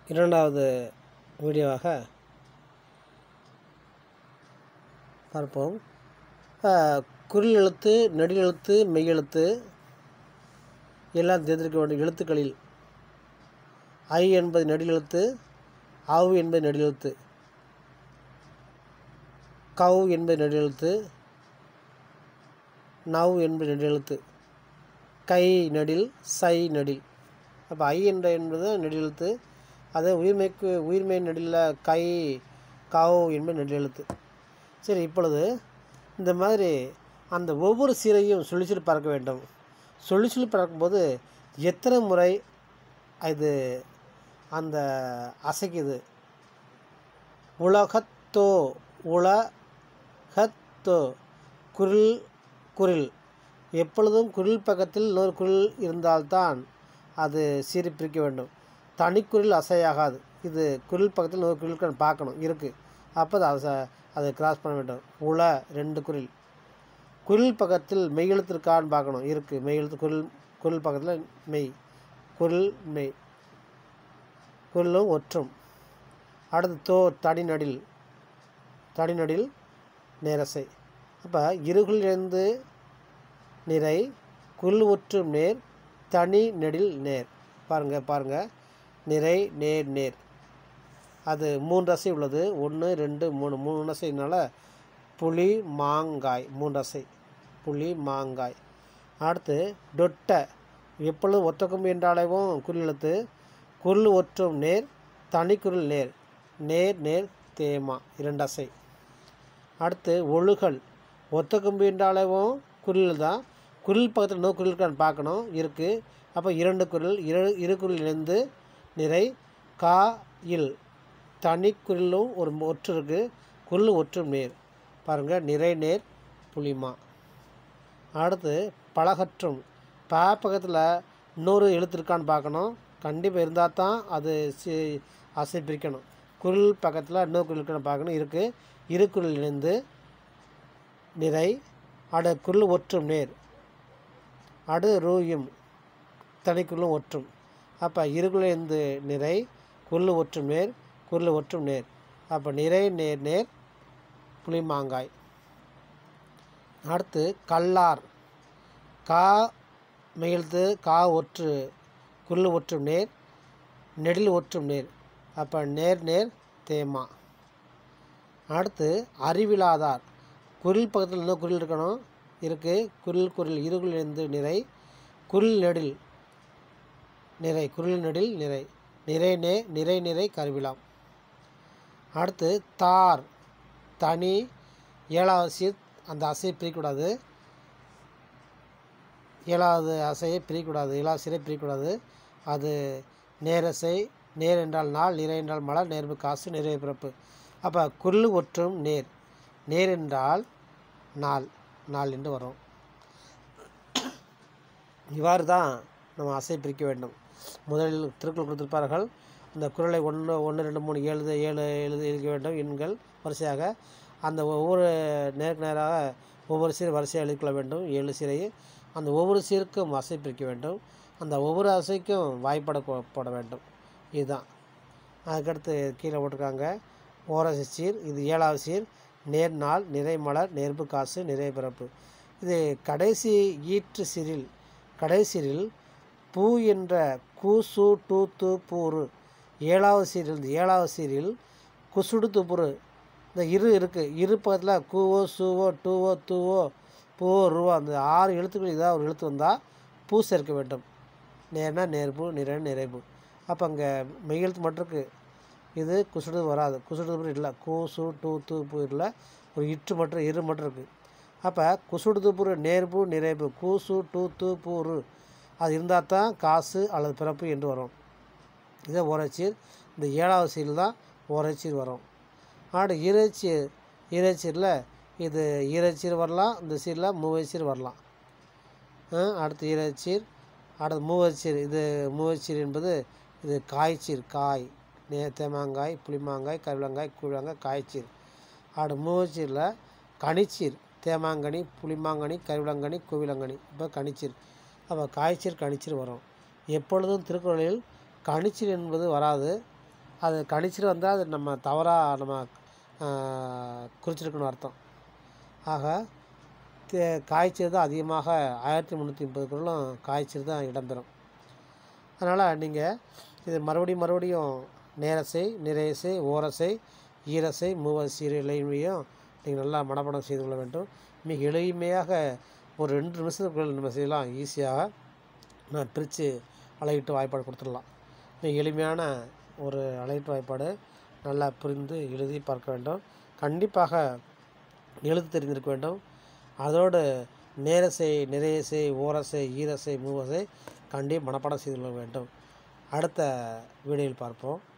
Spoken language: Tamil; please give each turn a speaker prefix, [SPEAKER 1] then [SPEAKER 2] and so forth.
[SPEAKER 1] இரண்டாவது வீடியோவாக பார்ப்போம் அஹ், குறில் எழுத்து நெடில் எழுத்து மெய் எழுத்து எல்லாம் தெரிந்திருக்க வேண்டும் எழுத்துக்களில் ஐ என்பது நெடில் எழுத்து அவ் என்பது நெடில் எழுத்து கவ் என்பது நெடில் எழுத்து நவ் என்பது நெடில் எழுத்து கை நெடில் சை நெடில் அப்போ ஐ என்ற என்பது நெடில் எழுத்து அதே உயிர்மைக்கு உயிர்மை நெடில் கை கவ் என்பது நெடில் எழுத்து சரி இப்பொழுது இந்த மாதிரி அந்த ஒவ்வொரு சீரையும் சொல்லி சொல்லி பார்க்க வேண்டும் சொல்லி சொல்லி பார்க்கும்போது எத்தனை முறை இது அந்த அசைக்குது உலகத்தோ உலகத்தோ குரில் குரில் எப்பொழுதும் குரில் பக்கத்தில் இன்னொரு குரில் இருந்தால்தான் அது சீரி பிரிக்க வேண்டும் தனிக்குரில் அசையாகாது இது குரில் பக்கத்தில் இன்னொரு குரில் பார்க்கணும் இருக்குது அப்போ அது அச அதை கிராஸ் பண்ண வேண்டும் உல ரெண்டு குரில் குரில் பக்கத்தில் மெய் எழுத்து இருக்கான்னு பார்க்கணும் இருக்குது மெய் எழுத்து குரில் குரில் பக்கத்தில் மெய் குரில் மெய் குரிலும் ஒற்றும் அடுத்து தோ தடி நடில் தடி நடில் நேரசை அப்போ இருகுலிருந்து நிறை குரில் ஒற்றும் நேர் தனி நெடில் நேர் பாருங்கள் பாருங்கள் நிறை நேர் நேர் அது மூன்று அசை உள்ளது ஒன்று ரெண்டு மூணு மூணு அசைனால புளி மாங்காய் மூன்று அசை புளி மாங்காய் அடுத்து டொட்ட எப்பொழுதும் ஒத்த கொம்பு என்றாலேவும் குறில் எழுத்து குரில் ஒற்றும் நேர் தனி குரில் நேர் நேர் நேர் தேமா இரண்டு அசை அடுத்து ஒழுகல் ஒத்த கொம்பு என்றாலேவும் குரில் தான் குரில் பக்கத்தில் இன்னொரு குரில் இருக்கான்னு பார்க்கணும் இருக்குது அப்போ இரண்டு குரில் இரு இரு குரில் இணைந்து நிறை கா இல் தனி குரிலும் ஒரு ஒற்று இருக்குது குரில் ஒற்றும் நேர் பாருங்கள் நிறை நேர் புளிமா அடுத்து பலகற்றும் ப பக்கத்தில் இன்னொரு எழுத்து இருக்கான்னு பார்க்கணும் கண்டிப்பாக இருந்தால் தான் அது சி அசை பிரிக்கணும் குரில் பக்கத்தில் இன்னொரு குரில் இருக்கான்னு பார்க்கணும் இருக்குது இரு குரில் இணைந்து நிறை அடு குரில் ஒற்றும் நேர் அடு ரூயும் தனிக்குள்ளும் ஒற்றும் அப்போ இருகுலேந்து நிறை குரில் ஒற்றும் நேர் குரில் ஒற்றும் நேர் அப்போ நிறை நேர் நேர் புளிமாங்காய் அடுத்து கல்லார் கா மெயில்த்து கா ஒற்று குரில் ஒற்றும் நேர் நெடில் ஒற்றும் நேர் அப்போ நேர் நேர் தேமா அடுத்து அறிவிலாதார் குரில் பக்கத்தில் இன்னும் குரில் இருக்கணும் இருக்குது குரில் குரில் இருகுல் இருந்து நிறை குரில் நெடில் நிறை குரில் நெடில் நிறை நிறை நே நிறை நிறை கருவிலாம் அடுத்து தார் தனி ஏழாவது சீர் அந்த அசையை பிரிக்கக்கூடாது ஏழாவது அசையை பிரிக்கக்கூடாது ஏழாவது சீரை பிரிக்கக்கூடாது அது நேரசை நேர் என்றால் நாள் நிறை என்றால் மலர் நேர்வு காசு நிறைவு பிறப்பு அப்போ குரில் ஒற்றும் நேர் நேர் என்றால் நாள் நாள் என்று வரும் இவ்வாறு தான் நம்ம அசை பிரிக்க வேண்டும் முதலில் திருக்குறள் கொடுத்திருப்பார்கள் இந்த குறளை ஒன்று ஒன்று ரெண்டு மூணு ஏழு ஏழு எழுதி எழுத வேண்டும் எண்கள் வரிசையாக அந்த ஒவ்வொரு நேருக்கு நேராக ஒவ்வொரு சீர் வரிசையாக எழுதிக்கொள்ள வேண்டும் ஏழு சீரையை அந்த ஒவ்வொரு சீருக்கும் அசை பிரிக்க வேண்டும் அந்த ஒவ்வொரு அசைக்கும் வாய்ப்பட கொ- போட வேண்டும் இதுதான் அதுக்கடுத்து கீழே போட்டிருக்காங்க ஓரசை சீர் இது ஏழாவது சீர் நேர் நாள் நிறைமலர் நேர்ப்பு காசு நிறை பிறப்பு இது கடைசி ஈற்று சீரில் கடைசீரில் பூ என்ற கு சு டு து பூரு ஏழாவது சீரில் இந்த ஏழாவது சீரில் குசுடு துப்புரு இந்த இரு இருக்குது இரு பக்கத்தில் கூவோ சுவோ டூவோ தூவோ பூவோ ருவோ அந்த ஆறு எழுத்துக்கள் இதாக ஒரு எழுத்து வந்தால் பூ சேர்க்க வேண்டும் நேர்னா நேர்பு நிறை நிறைவு அப்போ அங்கே மெய் எழுத்து மட்டும் இருக்குது இது குசுடு வராது குசுடு துப்புரு இல்லை கூ சு டூ து பூ இல்லை ஒரு இட்டு மட்டும் இரு மட்டும் இருக்குது அப்போ குசுடு துப்புரு நேர்பு நிறைவு கூசு டூ து பூரு அது இருந்தால் தான் காசு அல்லது பிறப்பு என்று வரும் இதே ஓரச்சீர் இந்த ஏழாவது சீரில் தான் ஓரச்சீர் வரும் ஆடு ஈரச்சீர் ஈரச்சீரில் இது ஈரச்சீர் வரலாம் இந்த சீரில் மூவச்சீர் வரலாம் ஆ, அடுத்து ஈரச்சீர் அடுத்து மூவச்சீர் இது மூவச்சீர் என்பது இது காய்ச்சீர் காய் நே தேமாங்காய் புளிமாங்காய் கருவிலங்காய் கூழாங்காய் காய்ச்சீர் ஆடு மூவச்சீரில் கனிச்சீர் தேமாங்கனி புளிமாங்கனி கருவிலங்கனி கூவிலங்கனி இப்போ கனிச்சீர் அப்போ காய்ச்சீர் கனிச்சீர் வரும் எப்பொழுதும் திருக்குறளில் கனிச்சீர் என்பது வராது அது கணிச்சிட்டு வந்தால் அது நம்ம தவறாக நம்ம ஆஹ், குறிச்சிருக்கணும் அர்த்தம் ஆக தே காய்ச்சல் தான் அதிகமாக ஆயிரத்தி முந்நூற்றி முப்பது குரலும் காய்ச்சல் தான் இடம்பெறும் அதனால் நீங்கள் இது மறுபடியும் மறுபடியும் நேரசை நிறையசை ஓரசை ஈரசை மூவசை இலைமையும் நீங்கள் நல்லா மனப்பாடம் செய்து கொள்ள வேண்டும் மிக எளிமையாக ஒரு ரெண்டு நிமிஷத்துக்குள்ள நம்ம செய்யலாம் ஈஸியாக நான் பிரித்து அலையிட்டு வாய்ப்பாடு கொடுத்துடலாம் மிக எளிமையான ஒரு அலையிட்டு வாய்ப்பாடு நல்லா புரிந்து எழுதி பார்க்க வேண்டும் கண்டிப்பாக எழுத்து தெரிந்திருக்க வேண்டும் அதோடு நேரசை நிறையசை ஓரசை ஈரசை மூவசை கண்டிப்பாக மனப்பாடம் செய்து கொள்ள வேண்டும் அடுத்த வீடியோவில் பார்ப்போம்